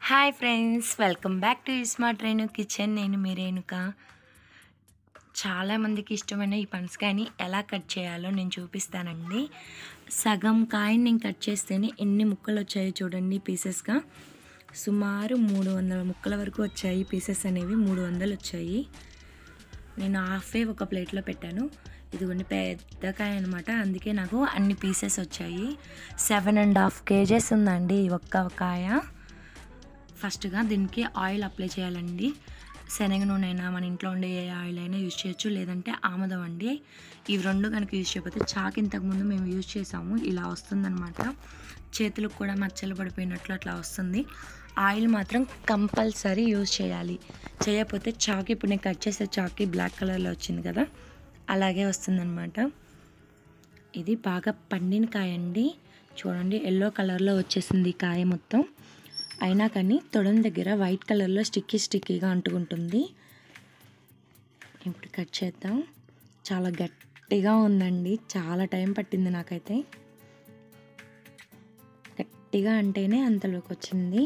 hi friends welcome back to smart Renu kitchen నేను మీ రేణుక చాలామందికి ఇష్టమైన ఈ పనసకాయని ఎలా కట్ చేయాలో నేను చూపిస్తానండి సగం కాయని నేను కట్ చేస్తేనే ఎన్ని ముక్కలు వచ్చాయో చూడండి పీసెస్గా సుమారు మూడు వందల ముక్కల వరకు వచ్చాయి పీసెస్ అనేవి మూడు వందలు వచ్చాయి నేను హాఫే ఒక ప్లేట్లో పెట్టాను ఇదిగోండి పెద్ద కాయ అనమాట అందుకే నాకు అన్ని పీసెస్ వచ్చాయి సెవెన్ అండ్ హాఫ్ కేజెస్ ఉందండి ఈ ఒక్క కాయ ఫస్ట్గా దీనికి ఆయిల్ అప్లై చేయాలండి శనగ నూనె అయినా మన ఇంట్లో ఉండే ఏ ఆయిల్ అయినా యూజ్ చేయొచ్చు లేదంటే ఆముదం అండి ఇవి రెండు కనుక యూజ్ చేయకపోతే చాక్ ఇంతకుముందు మేము యూజ్ చేసాము ఇలా వస్తుందన్నమాట చేతులకు కూడా మచ్చలు పడిపోయినట్లు అట్లా వస్తుంది ఆయిల్ మాత్రం కంపల్సరీ యూజ్ చేయాలి చేయకపోతే చాక్ ఇప్పుడు నేను కట్ చేసే చాక్కి బ్లాక్ కలర్లో వచ్చింది కదా అలాగే వస్తుందన్నమాట ఇది బాగా పండిన కాయ అండి చూడండి ఎల్లో కలర్లో వచ్చేసింది ఈ కాయ మొత్తం అయినా కానీ తొడం దగ్గర వైట్ కలర్లో స్టిక్కీ స్టిక్కీగా అంటుకుంటుంది ఇప్పుడు కట్ చేద్దాం చాలా గట్టిగా ఉందండి చాలా టైం పట్టింది నాకైతే గట్టిగా అంటేనే అంతలోకి వచ్చింది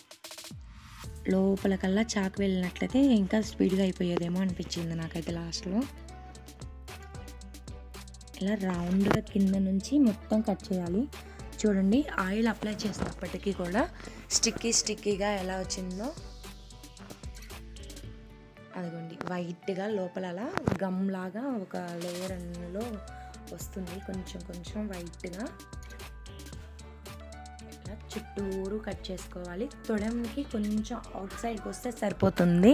లోపల కల్లా చాకు వెళ్ళినట్లయితే ఇంకా స్పీడ్గా అయిపోయేదేమో అనిపించింది నాకైతే లాస్ట్లో ఇలా రౌండ్గా కింద నుంచి మొత్తం కట్ చేయాలి చూడండి ఆయిల్ అప్లై చేసినప్పటికీ కూడా స్టిక్కీ స్టిక్కీగా ఎలా వచ్చిందో అదిగోండి వైట్గా లోపల అలా గమ్ లాగా ఒక లేయర్ అందులో వస్తుంది కొంచెం కొంచెం వైట్గా ఇలా చుట్టూరు కట్ చేసుకోవాలి తొడంకి కొంచెం అవుట్ సైడ్కి వస్తే సరిపోతుంది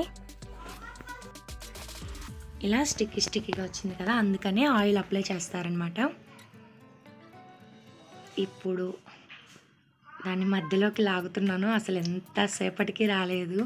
ఇలా స్టిక్కీ స్టిక్కీగా వచ్చింది కదా అందుకనే ఆయిల్ అప్లై చేస్తారనమాట ఇప్పుడు దాన్ని మధ్యలోకి లాగుతున్నాను అసలు ఎంతసేపటికి రాలేదు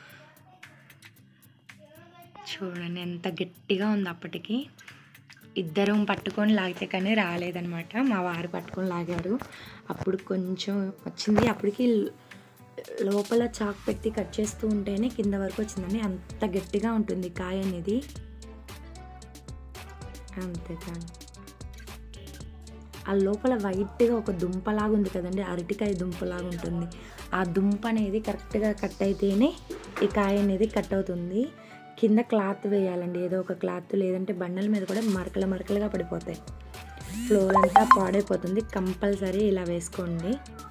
చూడండి ఎంత గట్టిగా ఉంది అప్పటికి ఇద్దరం పట్టుకొని లాగితే కానీ రాలేదనమాట మా వారు పట్టుకొని లాగారు అప్పుడు కొంచెం వచ్చింది అప్పటికి లోపల చాక్ పెట్టి కట్ చేస్తూ ఉంటేనే కింద వరకు వచ్చిందని అంత గట్టిగా ఉంటుంది కాయ అనేది అంతే కానీ ఆ లోపల వైట్గా ఒక దుంపలాగా ఉంది కదండి అరటికాయ దుంపలాగా ఉంటుంది ఆ దుంప అనేది కరెక్ట్గా కట్ అయితేనే ఈ కాయ అనేది కట్ అవుతుంది కింద క్లాత్ వేయాలండి ఏదో ఒక క్లాత్ లేదంటే బండల మీద కూడా మరకలు మరకలుగా పడిపోతాయి ఫ్లోర్ అంతా పాడైపోతుంది కంపల్సరీ ఇలా వేసుకోండి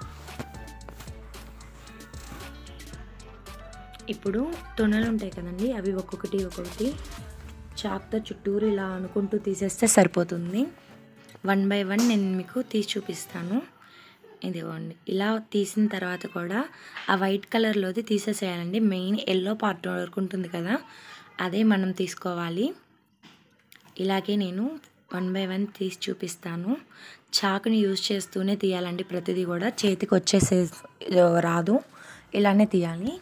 ఇప్పుడు తొనలు ఉంటాయి కదండి అవి ఒక్కొక్కటి ఒక్కొక్కటి చాక్తో చుట్టూరు ఇలా అనుకుంటూ తీసేస్తే సరిపోతుంది వన్ బై వన్ నేను మీకు తీసి చూపిస్తాను ఇదిగోండి ఇలా తీసిన తర్వాత కూడా ఆ వైట్ కలర్లోది తీసేసేయాలండి మెయిన్ ఎల్లో పార్ట్ వరకు ఉంటుంది కదా అదే మనం తీసుకోవాలి ఇలాగే నేను వన్ బై వన్ తీసి చూపిస్తాను చాకుని యూజ్ చేస్తూనే తీయాలండి ప్రతిదీ కూడా చేతికి వచ్చేసే రాదు ఇలానే తీయాలి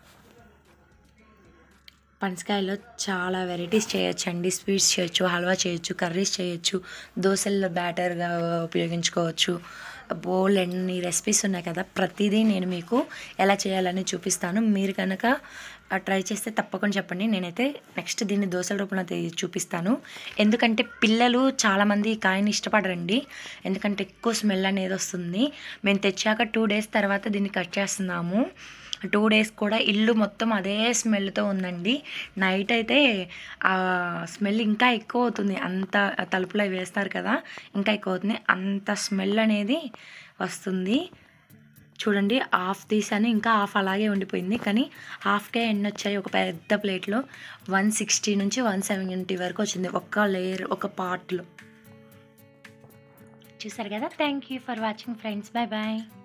పనసకాయలో చాలా వెరైటీస్ చేయొచ్చండి స్వీట్స్ చేయొచ్చు హల్వా చేయొచ్చు కర్రీస్ చేయొచ్చు దోశల్లో బ్యాటర్గా ఉపయోగించుకోవచ్చు బోల్ ఎన్ని రెసిపీస్ ఉన్నాయి కదా ప్రతిదీ నేను మీకు ఎలా చేయాలని చూపిస్తాను మీరు కనుక ట్రై చేస్తే తప్పకుండా చెప్పండి నేనైతే నెక్స్ట్ దీన్ని దోశల రూపంలో చూపిస్తాను ఎందుకంటే పిల్లలు చాలామంది ఈ కాయని ఇష్టపడరండి ఎందుకంటే ఎక్కువ స్మెల్ అనేది వస్తుంది మేము తెచ్చాక టూ డేస్ తర్వాత దీన్ని కట్ చేస్తున్నాము టూ డేస్ కూడా ఇల్లు మొత్తం అదే స్మెల్తో ఉందండి నైట్ అయితే ఆ స్మెల్ ఇంకా ఎక్కువ అవుతుంది అంత తలుపులో వేస్తారు కదా ఇంకా ఎక్కువ అవుతుంది అంత స్మెల్ అనేది వస్తుంది చూడండి హాఫ్ తీసాను ఇంకా హాఫ్ అలాగే ఉండిపోయింది కానీ హాఫ్కే ఎన్ని వచ్చాయి ఒక పెద్ద ప్లేట్లో వన్ సిక్స్టీ నుంచి వన్ సెవెంటీ వరకు వచ్చింది ఒక్క లేయర్ ఒక పార్ట్లో చూసారు కదా thank you for watching friends bye bye